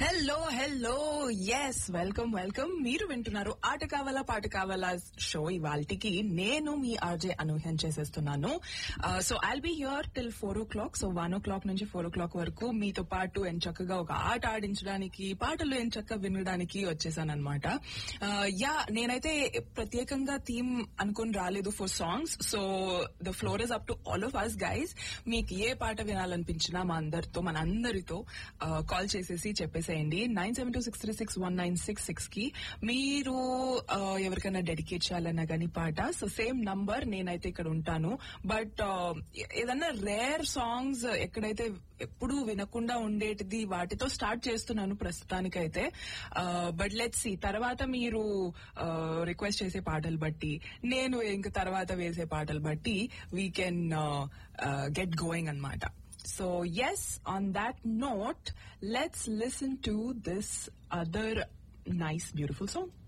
Hello hello yes welcome welcome మీరు వింటున్నారు ఆట కావాలా పాట కావాలా షో ఇవాళకి నేను మీ ఆర్జే అనూహ్యం చేసేస్తున్నాను so I'll be here till four o'clock so one o'clock నుంచి ఫోర్ ఓ క్లాక్ వరకు మీతో పాటు ఎంచక్కగా ఒక ఆట ఆడించడానికి పాటలు ఎంచక్క వినడానికి వచ్చేసాను అనమాట యా నేనైతే ప్రత్యేకంగా థీమ్ అనుకుని రాలేదు for songs so the floor is up to all of us guys మీకు ఏ పాట వినాలనిపించినా మా అందరితో మన అందరితో కాల్ చేసేసి చెప్పేసేయండి nine seven two six three six one nine six six కి మీరు ఆ, ఎవరికైనా డెడికేట్ చేయాలన్నా కానీ పాట సో సేమ్ నంబర్ నేనైతే ఇక్కడ ఉంటాను బట్ ఏదన్నా రేర్ సాంగ్స్ ఎక్కడైతే ఎప్పుడు వినకుండా ఉండేటిది వాటితో స్టార్ట్ చేస్తున్నాను ప్రస్తుతానికైతే బట్ లెట్స్ సి తర్వాత మీరు రిక్వెస్ట్ చేసే పాటలు బట్టి నేను ఇంక తర్వాత వేసే పాటలు బట్టి వీ కెన్ గెట్ గోయింగ్ అన్నమాట So yes, on that note, let's listen to this other nice, beautiful song.